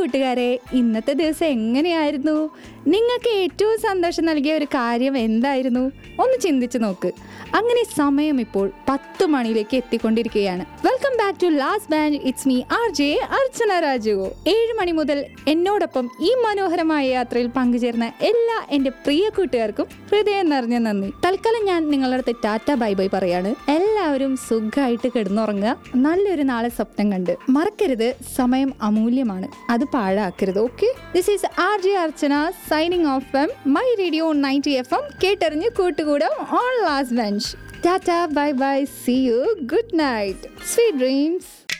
കൂട്ടുകാരെ ഇന്നത്തെ ദിവസം എങ്ങനെയായിരുന്നു നിങ്ങൾക്ക് ഏറ്റവും സന്തോഷം നൽകിയ ഒരു കാര്യം എന്തായിരുന്നു ഒന്ന് ചിന്തിച്ചു നോക്ക് അങ്ങനെ സമയം ഇപ്പോൾ പത്ത് മണിയിലേക്ക് എത്തിക്കൊണ്ടിരിക്കുകയാണ് welcome back to last bench it's me R J Archana Raju ഏഴ് മണി മുതൽ എന്നോടൊപ്പം ഈ മനോഹരമായ യാത്രയിൽ പങ്കുചേർന്ന എല്ലാ എൻ്റെ പ്രിയ കൂട്ടുകാർക്കും ഹൃദയം നിറഞ്ഞ നന്ദി തൽക്കാലം ഞാൻ നിങ്ങളുടെ അടുത്ത് ടാറ്റ ബൈ ബൈ പറയാണ് എല്ലാവരും സുഖമായിട്ട് കിടന്നുറങ്ങുക നല്ലൊരു നാളെ സ്വപ്നം കണ്ട് മറക്കരുത് സമയം അമൂല്യമാണ് അത് പാഴാക്കരുത് okay this is R J Archana signing off M my radio ninety F M കേട്ടറിഞ്ഞ് കൂട്ടുകൂടാം on last bench tata bye bye see you good night sweet dreams